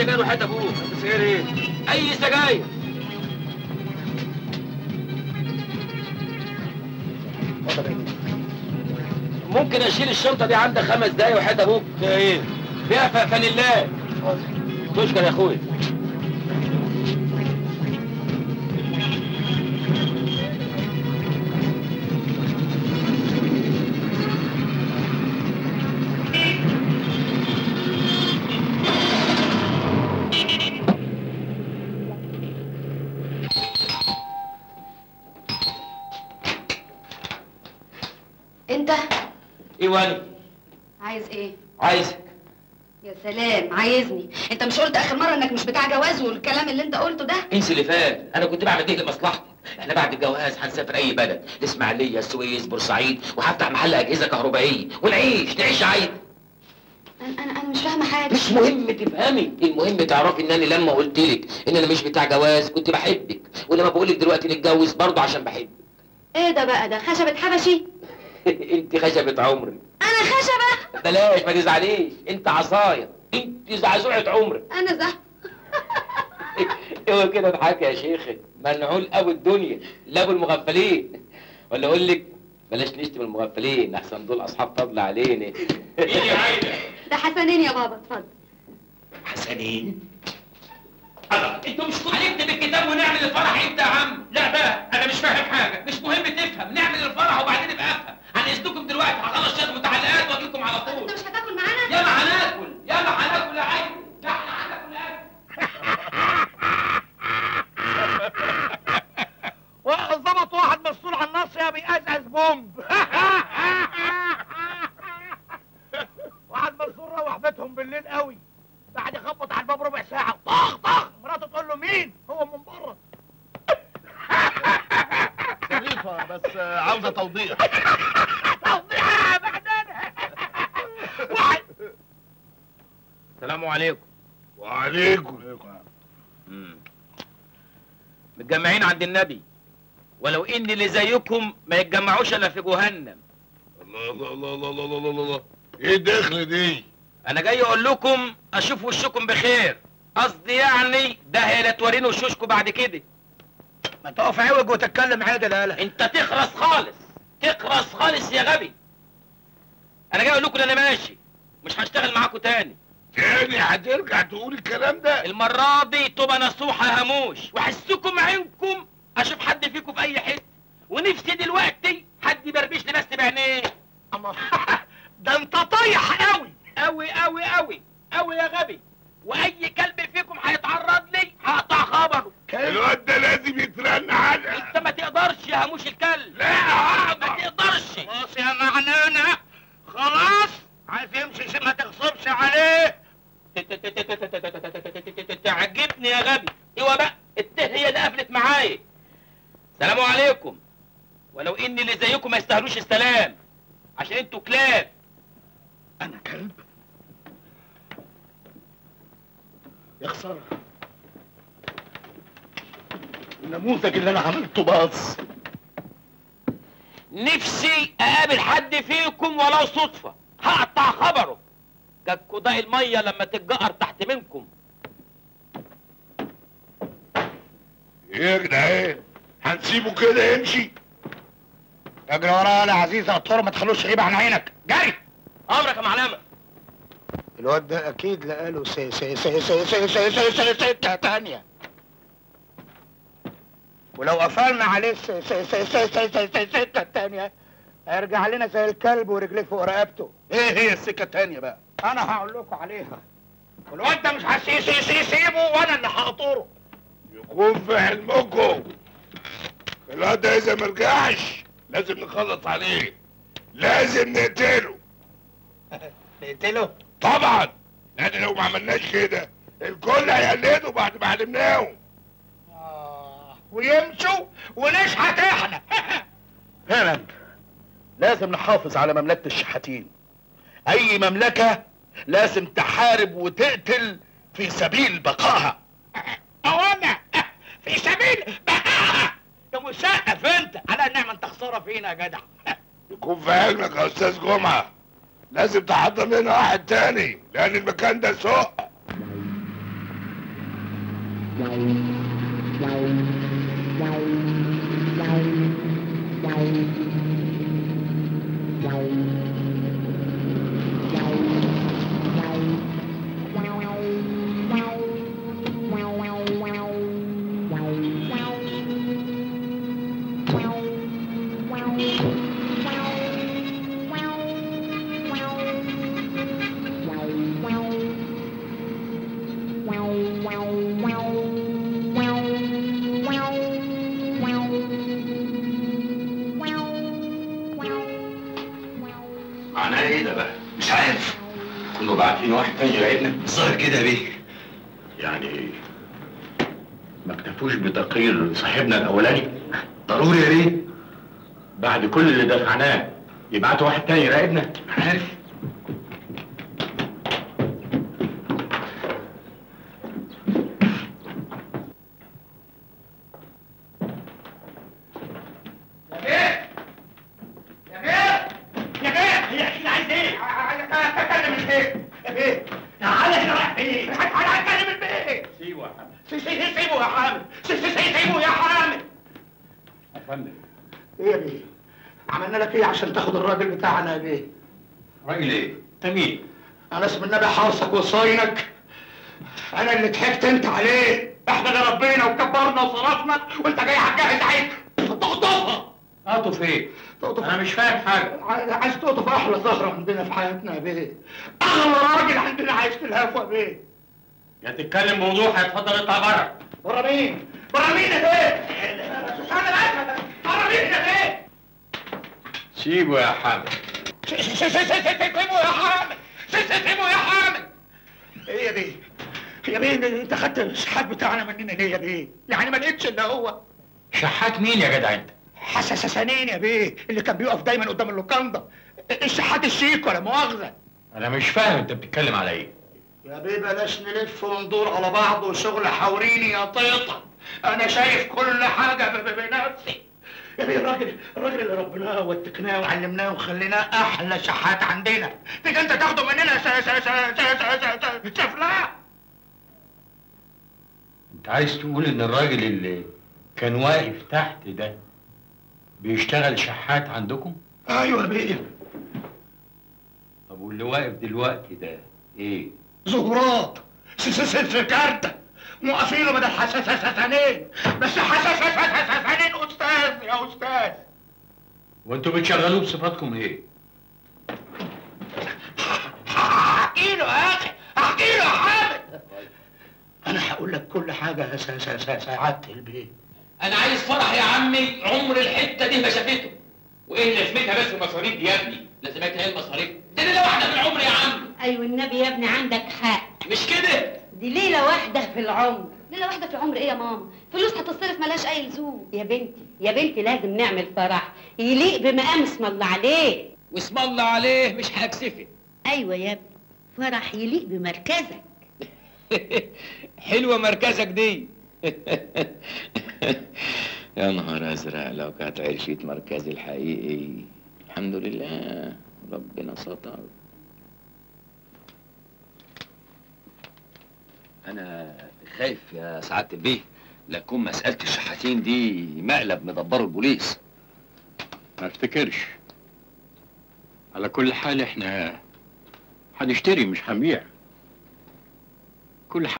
سجاير وحياة ابوك سجاير ايه؟ اي سجاير ممكن اشيل الشنطه دي عندك خمس دقايق وحياة ابوك فيها ايه؟ فيها ف- فانيلات تشكر يا اخويا انت ايه وانا عايز ايه عايزك يا سلام عايزني انت مش قلت اخر مره انك مش بتاع جواز والكلام اللي انت قلته ده انسى اللي فات انا كنت بعمل ايه لمصلحتي احنا بعد الجواز هنسافر اي بلد الاسماعيليه السويس بورسعيد وهفتح محل اجهزه كهربائيه ونعيش نعيش عادي انا انا انا مش فاهمه حاجه مش مهم تفهمي المهم تعرفي ان انا لما قلت لك ان انا مش بتاع جواز كنت بحبك ولما بقول لك دلوقتي نتجوز برضه عشان بحبك ايه ده بقى ده خشبه حبشي انت خشبة عمري انا خشبه بلاش ما تزعليش انت عصايه انت زعزوعة عمرك انا زح هو كده اضحك يا شيخي منعول ابو الدنيا لا ابو المغفلين ولا اقول لك بلاش نشتم المغفلين احسن دول اصحاب فضل علينا مين يا عايده؟ ده حسنين يا بابا اتفضل حسنين الله انتوا مش هنكتب الكتاب ونعمل الفرح امتى يا عم لا بقى انا مش فاهم حاجه مش مهم تفهم نعمل الفرح وبعدين ابقى افهم هنقصدكم دلوقتي هخلص شويه متعلقات واجي لكم على طول انت مش هتاكل معانا يلا هناكل يلا هناكل يا عيني لا احنا هناكل اكل ظبط واحد مسؤول عن الناصية بيقزقز بومب واحد مسؤول روح بيتهم بالليل قوي بعد يخبط على الباب ربع ساعة طخ طخ مراته تقول له مين هو من بره ظريفة بس عاوزة توضيح توضيح يا بعدين واحد السلام عليكم وعليكم متجمعين عند النبي ولو ان اللي زيكم ما يتجمعوش الا في جهنم الله الله الله الله الله الله الله الله ايه الدخل دي؟ انا جاي اقول لكم اشوف وشكم بخير قصدي يعني ده هي لا توريني وشوشكم بعد كده ما تقف عوج وتتكلم عادل يالا انت تخرس خالص تخرس خالص يا غبي انا جاي اقول لكم إن انا ماشي مش هشتغل معاكم تاني تاني هترجع تقول الكلام ده؟ المرة دي تبقى نصوحة هموش وحسكم عينكم اشوف حد فيكم في اي حتة ونفسي دلوقتي حد يبربش لي بس بعينيه أما ده انت طايح قوي قوي قوي قوي قوي يا غبي واي كلب فيكم هيتعرض لي هقطع خبره الواد ده لازم يترن علقة انت ما تقدرش يا هموش الكلب لا ما اقدر تقدرش خلاص يا معنانا خلاص عايز يمشي ما تغصبش عليه تعجبني يا غبي ايوه بقى الته هي اللي قفلت معايا سلام عليكم ولو ان اللي زيكم ما يستاهلوش السلام عشان انتوا كلاب انا كلب يا خساره النموذج اللي انا عملته باظ نفسي اقابل حد فيكم ولو صدفة هقطع خبره كالكوداء المية لما تتجقر تحت منكم ايه يا جدعان؟ هنسيبه كده يمشي؟ اجري ورايا يا عزيز الطور ما تخلوش يغيب عن عينك جري امرك يا معلمة الواد ده اكيد لقاله سي سي سي سي سي سي سي سي سكة تانية ولو قفلنا عليه سي سي سي سي سي سي سي سكة تانية هيرجع لنا زي الكلب ورجليه فوق رقبته ايه هي السكة التانية بقى انا هقول لكم عليها والواد ده مش هسي سي سي سيبه وانا اللي هقطره يكون في حلمكم الواد ده اذا مرجعش لازم نخلص عليه لازم نقتله نقتله طبعا لان لو ما عملناش كده الكل هيقلده بعد ما علمناهم آه، ويمشوا ونشحت احنا فعلا لازم نحافظ على مملكة الشحاتين اي مملكة لازم تحارب وتقتل في سبيل بقائها او انا في سبيل بقائها يا مسقف انت على نعمة انت خسارة فينا يا جدع يكون في علمك يا استاذ جمعه لازم تحضر لنا واحد تاني لان المكان ده سوق معناه ايه ده بقى؟ مش عارف كانوا باعتين واحد تاني يراقبنا الظاهر كده بيه يعني ما اكتفوش بتقرير صاحبنا الاولاني ضروري يا بيه بعد كل اللي دفعناه يبعتوا واحد تاني يراقبنا عارف يا بيه يا بيه هي اكيد عايز ايه؟ عايز اتكلم البيت يا بيه تعالى هنا رايح فين؟ تعالى اتكلم البيت سيبوا يا حمد سي- سي- سيبه يا حامد سي- سي- سي- سيبه يا حامد يا فندم ايه يا بيه؟ عملنا لك ايه عشان تاخد الراجل بتاعنا يا بيه؟ راجل ايه؟ انت مين؟ انا اسم النبي حاصك وصاينك انا اللي ضحكت انت عليه احنا اللي ربينا وكبرنا وصرفنا وانت جاي هتجهز عيد تقطفها اقطف ايه؟ تقطف انا مش فاهم حاجه عايز عايز تقطف احلى زهره عندنا في حياتنا يا بيه اغلى راجل عندنا عايز تلهفه يا بيه يا تتكلم بوضوح هيتفضل اطلع بره بره مين؟ بره مين يا بيه؟ بره مين يا بيه؟ سيبوا يا حامد سيبه يا حامد سيبه يا حامد ايه يا بيه؟ يا بيه انت خدت الشحات بتاعنا مننا ليه يا بيه؟ يعني ما لقيتش الا هو شحات مين يا جدع انت؟ حساسانين يا بيه اللي كان بيقف دايما قدام اللوكاندا الشحات الشيك ولا مؤاخذه انا مش فاهم انت بتتكلم على ايه؟ يا بيه بلاش نلف وندور على بعض وشغل حوريني يا طيطة انا شايف كل حاجة ب- ب- بنفسي يا بيه الراجل الراجل اللي ربناه واتقناه وعلمناه وخليناه احلى شحات عندنا تيجي انت تاخده مننا س- س- س- س- س- س- سفلاء انت عايز تقول ان الراجل اللي كان واقف تحت ده بيشتغل شحات عندكم؟ ايوه يا بيه طب واللي واقف دلوقتي ده ايه؟ زهرات س- س- س- سكارتة موقفينه بدل حساسانين بس حساسانين استاذ يا استاذ وانتوا بتشغلوه بصفاتكم ايه؟ احكي له يا اخي احكي له يا حامد انا هقول لك كل حاجه يا سا- سا- سا- سعاده البيت انا عايز فرح يا عمي عمر الحته دي ما شافته وايه لازمتها بس المصاريف دي يا ابني لازمتها ايه المصاريف دي ليله واحده في العمر يا عم ايوه النبي يا ابني عندك حق مش كده دي ليله واحده في العمر ليلة واحدة في العمر ايه يا ماما؟ فلوس هتصرف ملهاش أي لزوم يا بنتي يا بنتي لازم نعمل فرح يليق بمقام اسم الله عليه واسم الله عليه مش هكسفك ايوه يا ابني فرح يليق بمركزك حلوه مركزك دي يا نهار ازرق لو كانت عرفت مركزي الحقيقي الحمد لله ربنا ستر انا خايف يا سعاده البيه لا تكون مساله الشحاتين دي مقلب مدبره البوليس ما افتكرش على كل حال احنا هنشتري مش هنبيع كل